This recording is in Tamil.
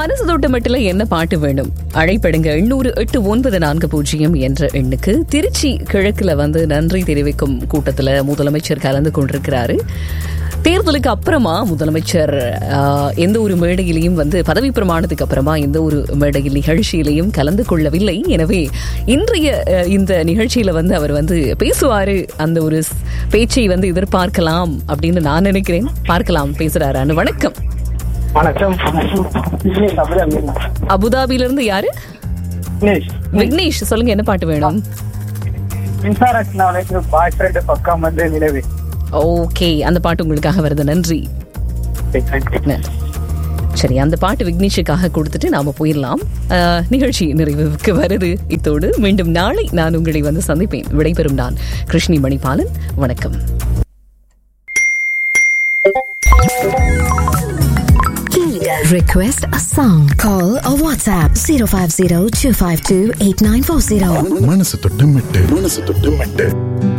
மனசு தொட்ட மட்டில் என்ன பாட்டு வேணும் அழைப்படுங்க எண்ணூறு எட்டு ஒன்பது நான்கு பூஜ்ஜியம் என்ற எண்ணுக்கு திருச்சி கிழக்குல வந்து நன்றி தெரிவிக்கும் கூட்டத்தில் முதலமைச்சர் கலந்து கொண்டிருக்கிறாரு தேர்தலுக்கு அப்புறமா முதலமைச்சர் ஆஹ், எந்த ஒரு மேடையிலையும் வந்து பதவி பிரமாணத்துக்கு அப்புறமா எந்த ஒரு மேடையில் நிகழ்ச்சியிலையும் கலந்து கொள்ளவில்லை எனவே இன்றைய அஹ், இந்த நிகழ்ச்சியில வந்து அவர் வந்து பேசுவாரு அந்த ஒரு ஸ்- பேச்சை வந்து எதிர்பார்க்கலாம் அப்படின்னு நான் நினைக்கிறேன் பார்க்கலாம் பேசுறாரான்னு வணக்கம் வணக்கம் விக்னேஷ் அப்படியே மீனா அபுதாபில இருந்து யாரு விக்னேஷ் விக்னேஷ் சொல்லுங்க என்ன பாட்டு வேணும் மின்சாரத்தினாலே பாய் ஃப்ரெண்டு பக்கம் வந்து நிலவே ஓகே அந்த பாட்டு உங்களுக்காக வருது நன்றி நன்றி. சரி அந்த பாட்டு விக்னேஷுக்காக கொடுத்துட்டு நாம போயிடலாம் அஹ், நிகழ்ச்சி நிறைவுக்கு வருது இத்தோடு மீண்டும் நாளை நான் உங்களை வந்து சந்திப்பேன் விடைபெறும் நான் கிருஷ்ணி மணிபாலன் வணக்கம் Request a song. Call or WhatsApp 050 252 8940. மனசு தொட்டு மெட்டு மனசு தொட்டு மெட்டு